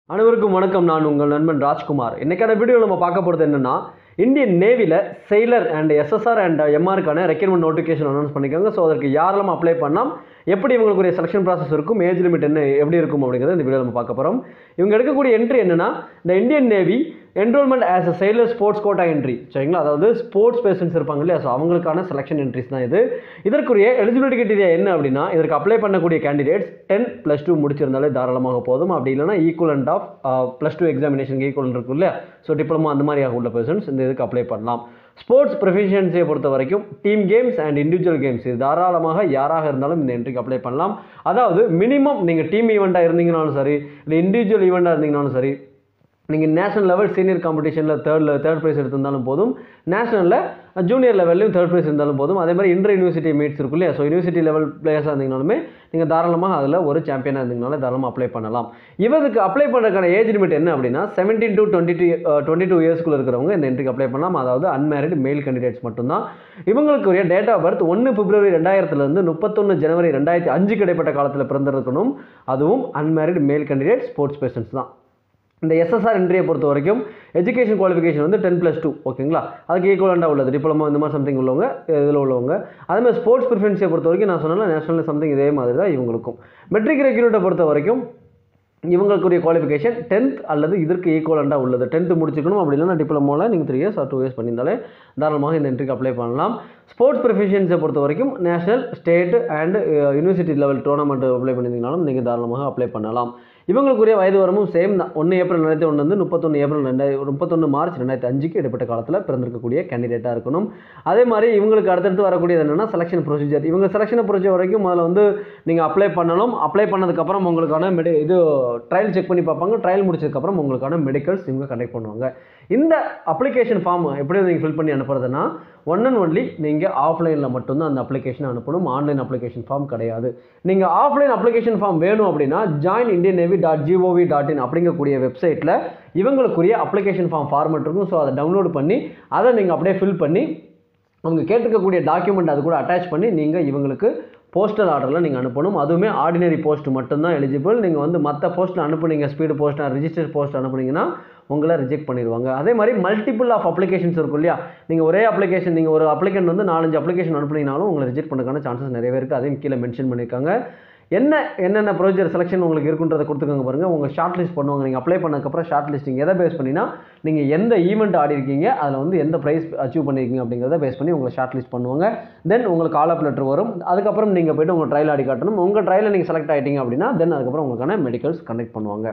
அனைவருக்கும் வணக்கம் நான் உங்கள் நண்பன் ராஜ்குமார் இன்னைக்கான வீடியோவில் நம்ம பார்க்க போகிறது என்னன்னா இந்தியன் நேவியில் செயலர் அண்ட் எஸ்எஸ்ஆர் அண்ட் எம்ஆருக்கான ரெக்யர்மெண்ட் நோட்டிஃபிகேஷன் அனௌன்ஸ் பண்ணிக்காங்க ஸோ அதற்கு யாரெல்லாம் அப்ளை பண்ணலாம் எப்படி இவங்களுக்குரிய செலெக்ஷன் ப்ராசஸ் இருக்கும் ஏஜ் லிமிட் என்ன எப்படி இருக்கும் அப்படிங்கிறத இந்த வீடியோ நம்ம பார்க்க போகிறோம் இவங்க எடுக்கக்கூடிய என்ட்ரி என்னன்னா இந்த Indian navy enrolment as a sailor sports quota entry சரிங்களா அதாவது ஸ்போர்ட்ஸ் பேர்சன்ஸ் இருப்பாங்க இல்லையா ஸோ அவங்களுக்கான செலெக்ஷன் என்ட்ரிஸ் தான் இது இதற்குரிய எலிஜிபிலிட்டி கிட்டீரியா என்ன அப்படின்னா இதற்கு அப்ளை பண்ணக்கூடிய கேண்டிடேட்ஸ் டென் ப்ளஸ் டூ முடிச்சிருந்தாலே தாராளமாக போதும் அப்படி இல்லைனா equivalent of plus two examination equal இருக்கும் இல்லையா ஸோ டிப்ளமா அந்த மாதிரியாக உள்ள பர்சன்ஸ் இந்த இதுக்கு அப்ளை பண்ணலாம் ஸ்போர்ட்ஸ் ப்ரொஃபிஷியன்சியை பொறுத்த வரைக்கும் team games and individual games இது தாராளமாக யாராக இருந்தாலும் இந்த என்ட்ரிக்கு அப்ளை பண்ணலாம் அதாவது மினிமம் நீங்கள் டீம் ஈவெண்ட்டாக இருந்தீங்கனாலும் சரி இல்லை இண்டிவிஜுவல் ஈவெண்ட்டாக இருந்தீங்கனாலும் சரி நீங்கள் நேஷனல் லெவல் சீனியர் காம்படிஷனில் தேர்டில் தேர்ட் ப்ரைஸ் எடுத்திருந்தாலும் போதும் நேஷனலில் ஜூனியர் லெவல்லையும் தேர்ட் ப்ரைஸ் இருந்தாலும் போதும் அதே மாதிரி இன்டர் யூனிவர்சிட்டி மீட்ஸ் இருக்கும் இல்லையா ஸோ யூனிவர்சிட்டி லெவல் பிளேயர்ஸாக இருந்தீங்கனாலுமே நீங்கள் தாராளமாக அதில் ஒரு சாம்பியனாக இருந்தீங்கனால தாராளமாக அப்ளை பண்ணலாம் இவருக்கு அப்ளை பண்ணுறதுக்கான ஏஜ் லிமிட் என்ன அப்படின்னா seventeen to twenty two twenty two இயர்ஸ்க்குள்ள இருக்கிறவங்க இந்த என்ட்ரிக்கு அப்ளை பண்ணலாம் அதாவது அன்மேரிட் மேல் கேண்டிடேட்ஸ் மட்டும்தான் இவங்களுக்குரிய டேட் ஆஃப் பர்த் ஒன்று பிப்ரவரி ரெண்டாயிரத்துலேருந்து முப்பத்தொன்று ஜனவரி ரெண்டாயிரத்தி அஞ்சுக்கு இடைப்பட்ட காலத்தில் பிறந்திருக்கணும் அதுவும் அன்மேரிட் மேல் கேண்டிடேட் ஸ்போர்ட்ஸ் பேர்சன்ஸ் தான் இந்த எஸ்எஸ்ஆர் என்ட்ரியை பொறுத்த வரைக்கும் எஜுகேஷன் குவாலிஃபிகேஷன் வந்து டென் ப்ளஸ் டூ ஓகேங்களா அதுக்கு ஈக்குவலண்டாக உள்ளது டிப்ளமோ இந்த மாதிரி சம்திங் உள்ளவங்க இதில் உள்ளவங்க அதே மாதிரி ஸ்போர்ட்ஸ் ப்ரிஃபரன்ஸை பொறுத்த வரைக்கும் நான் சொன்னேன் நேஷனல் சம்திங் இதே மாதிரி தான் இவங்களுக்கும் மெட்ரிக் ரெக்யூரேட்டை பொறுத்த வரைக்கும் இவங்களுக்குரிய குவாலிஃபிகேஷன் டென்த் அல்லது இதற்கு ஈக்குவலண்டாக உள்ளது டென்த்து முடிச்சுக்கணும் அப்படி இல்லைனா டிப்ளமோவில் நீங்கள் three years or two years பண்ணியிருந்தாலே தாராளமாக இந்த என்ட்ரிக்கு அப்ளை பண்ணலாம் ஸ்போர்ட்ஸ் ப்ரொஃபிஷியன்ஸை பொறுத்த வரைக்கும் national state and university level tournament apply பண்ணியிருந்தீங்கனாலும் நீங்கள் தாராளமாக அப்ளை பண்ணலாம் இவங்களுக்குரிய வயது வரமும் சேம் தான் ஒன்று ஏப்ரல் ரெண்டாயிரத்தி ஒன்று வந்து முப்பத்தொன்று ஏப்ரல் ரெண்டாயிரம் முப்பத்தொன்று மார்ச் ரெண்டாயிரத்தி அஞ்சுக்கு இடைப்பட்ட காலத்தில் பிறந்திருக்கக்கூடிய கேண்டிடேட்டாக இருக்கணும் அதே மாதிரி இவங்களுக்கு அடுத்தடுத்து வரக்கூடியது என்னென்னா செலெக்ஷன் ப்ரொசீஜர் இவங்க செலெக்ஷனை ப்ரொசீஜர் வரைக்கும் முதல்ல வந்து நீங்கள் அப்ளை பண்ணணும் அப்ளை பண்ணதுக்கப்புறம் உங்களுக்கான மெடி இது ட்ரையல் செக் பண்ணி பார்ப்பாங்க ட்ரையல் முடிச்சதுக்கப்புறம் உங்களுக்கான மெடிக்கல்ஸ் இவங்க கண்டக்ட் பண்ணுவாங்க இந்த அப்ளிகேஷன் ஃபார்ம் எப்படி நீங்கள் ஃபில் பண்ணி அனுப்புறதுன்னா ஒன் அண்ட் ஒன்லி நீங்கள் ஆஃப்லைனில் மட்டும்தான் அந்த அப்ளிகேஷன் அனுப்பணும் ஆன்லைன் அப்ளிகேஷன் ஃபார்ம் கிடையாது நீங்கள் ஆஃப்லைன் அப்ளிகேஷன் ஃபார்ம் வேணும் அப்படின்னா join Indian navy dot GOV dot in அப்படிங்கக்கூடிய வெப்சைட்டில் இவங்களுக்குரிய அப்ளிகேஷன் ஃபார்ம் ஃபார்மெட் இருக்கும் ஸோ அதை டவுன்லோட் பண்ணி அதை நீங்கள் அப்படியே ஃபில் பண்ணி அவங்க கேட்டிருக்கக்கூடிய டாக்குமெண்ட் அது கூட அட்டாச் பண்ணி நீங்கள் இவங்களுக்கு போஸ்டல் ஆர்டரில் நீங்கள் அனுப்பணும் அதுவுமே ஆர்டினரி போஸ்ட் மட்டும்தான் எலிஜிபிள் நீங்கள் வந்து மற்ற போஸ்ட்டில் அனுப்புனீங்க ஸ்பீடு போஸ்ட் ரிஜிஸ்டர் போஸ்ட் அனுப்புனீங்கன்னா உங்களை ரிஜெக்ட் பண்ணிடுவாங்க அதே மாதிரி மல்டிபிள் ஆஃப் அப்ளிகேஷன்ஸ் இருக்கும் இல்லையா நீங்கள் ஒரே அப்ளிகேஷன் நீங்கள் ஒரு அப்ளிகேஷன் வந்து நாலஞ்சு அப்ளிகேஷன் அனுப்புனீங்கனாலும் உங்களை ரிஜெக்ட் பண்ணுறதுக்கான சான்சஸ் நிறையவே இருக்குது அதையும் கீழே மென்ஷன் பண்ணியிருக்காங்க என்ன என்னென்ன ப்ரொசீஜர் செலெக்ஷன் உங்களுக்கு இருக்குன்றதை கொடுத்துக்கோங்க பாருங்கள் உங்கள் ஷார்ட் லிஸ்ட் பண்ணுவாங்க நீங்கள் அப்ளை பண்ணதுக்கப்புறம் ஷார்ட் லிஸ்டிங் எதை பேஸ் பண்ணினா நீங்கள் எந்த ஈவெண்ட் ஆடி இருக்கீங்க அதில் வந்து எந்த ப்ரைஸ் அச்சீவ் பண்ணியிருக்கீங்க அப்படிங்கிறத பேஸ் பண்ணி உங்களை ஷார்ட் லிஸ்ட் பண்ணுவாங்க தென் உங்களுக்கு கால் அப் லெட்டர் வரும் அதுக்கப்புறம் நீங்கள் போய்ட்டு உங்கள் ட்ரையல் ஆடி காட்டணும் உங்கள் ட்ரையலில் நீங்கள் செலக்ட் ஆகிட்டீங்க அப்படின்னா தென் அதுக்கப்புறம் உங்களுக்கான மெடிக்கல்ஸ் கண்டக்ட் பண்ணுவாங்க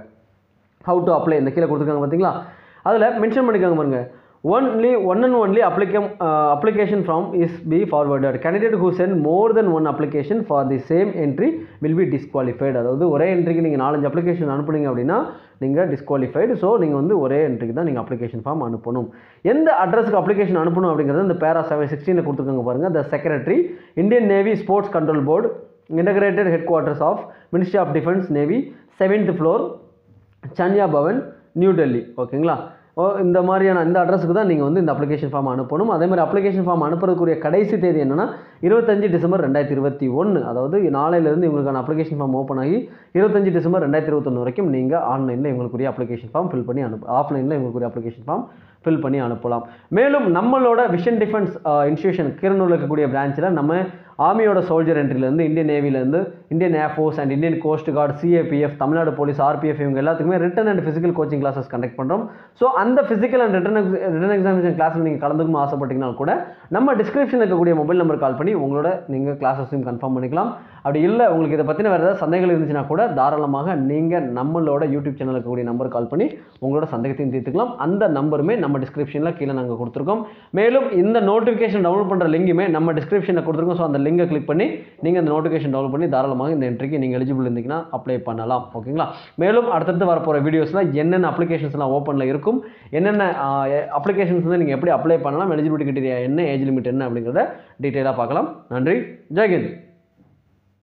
ஹவு டு அப்ளை இந்த கீழே கொடுத்துருக்காங்க பார்த்தீங்களா அதில் மென்ஷன் பண்ணிக்காங்க பாருங்க ஒன்லி ஒன் அண்ட் ஒன்லி அப்ளிகம் application from is be forwarded candidate who sent more than one application for the same entry will be disqualified அதாவது ஒரே என்ட்ரிக்கு நீங்கள் நாலஞ்சு அப்ளிகேஷன் அனுப்புனீங்க அப்படின்னா நீங்கள் டிஸ்குவாலிஃபைடு ஸோ நீங்கள் வந்து ஒரே என்ட்ரிக்கு தான் நீங்கள் அப்ளிகேஷன் ஃபார்ம் அனுப்பணும் எந்த அட்ரஸுக்கு அப்ளிகேஷன் அனுப்பணும் அப்படிங்கிறது இந்த பேரா செவன் சிக்ஸ்டீனில் கொடுத்துருக்காங்க பாருங்கள் the secretary Indian navy sports control board integrated headquarters of ministry of defence navy seventh floor Sena Bhavan New Delhi ஓகேங்களா ஓ இந்த மாதிரியான இந்த அட்ரஸுக்கு தான் நீங்கள் வந்து இந்த அப்ளிகேஷன் ஃபார்ம் அனுப்பணும் அதே மாதிரி அப்ளிகேஷன் ஃபார்ம் அனுப்புறதுக்குரிய கடைசி தேதி என்னன்னா இருபத்தஞ்சு டிசம்பர் ரெண்டாயிரத்தி இருபத்தி ஒன்று அதாவது நாளையிலேருந்து இவங்களுக்கான அப்ளிகேஷன் ஃபார்ம் ஓப்பன் ஆகி இருபத்தஞ்சு டிசம்பர் ரெண்டாயிரத்தி இருபத்தொன்று வரைக்கும் நீங்கள் ஆன்லைனில் இவங்களுக்குரிய அப்ளிகேஷன் ஃபார்ம் ஃபில் பண்ணி அனுப்பு ஆஃப்லைனில் இவங்களுக்குரிய அப்ளிகேஷன் ஃபார்ம் ஃபில் பண்ணி அனுப்பலாம் மேலும் நம்மளோட விஷன் டிஃபென்ஸ் இன்ஸ்டியூஷன் கிரனூரில் இருக்கக்கூடிய பிரான்ச்சில் நம்ம ஆர்மியோட சோல்ஜர் என்ட்ரிலேருந்து இந்தியன் நேவிலேருந்து Indian air force and Indian coast guard CAPF Tamil Nadu police RPF இவங்க எல்லாத்துக்குமே written and physical coaching classes conduct பண்ணுறோம் ஸோ அந்த physical and written written examination கிளாஸில் நீங்கள் கலந்துக்கணும் ஆசைப்பட்டீங்கன்னா கூட நம்ம டிஸ்கிரிப்ஷனில் இருக்கக்கூடிய மொபைல் நம்பர் கால் பண்ணி உங்களோட நீங்கள் கிளாஸஸையும் கன்ஃபார்ம் பண்ணிக்கலாம் அப்படி இல்லை உங்களுக்கு இதை பற்றின வேறு ஏதாவது சந்தேகங்கள் இருந்துச்சுன்னா கூட தாராளமாக நீங்கள் நம்மளோட யூடியூப் சேனல் இருக்கக்கூடிய நம்பர் கால் பண்ணி உங்களோட சந்தேகத்தையும் தீர்த்துக்கலாம் அந்த நம்பருமே நம்ம டிஸ்கிரிப்ஷனில் கீழே நாங்கள் கொடுத்துருக்கோம் மேலும் இந்த நோட்டிஃபிகேஷன் டவுன்லோட் பண்ணுற லிங்குமே நம்ம டிஸ்கிரிப்ஷனில் கொடுத்துருக்கோம் ஸோ அந்த லிங்கை கிளிக் பண்ணி நீங்கள் அந்த நோட்டிஃபிகேஷன் டவுன்லோட் பண்ணி தாராளமாக இந்த என்ட்ரிக்கு நீங்கள் எலிஜிபிள் இருந்தீங்கன்னா அப்ளை பண்ணலாம் ஓகேங்களா மேலும் அடுத்தடுத்து வரப்போகிற வீடியோஸில் என்னென்ன அப்ளிகேஷன்ஸ்லாம் ஓப்பனில் இருக்கும் என்னென்ன அப்ளிகேஷன்ஸ் வந்து நீங்கள் எப்படி அப்ளை பண்ணலாம் எலிஜிபிலிட்டி கிட்டீரியா என்ன ஏஜ் லிமிட் என்ன அப்படிங்கிறத டீட்டெயிலாக பார்க்கலாம் நன்றி ஜெய்ஹிந்த்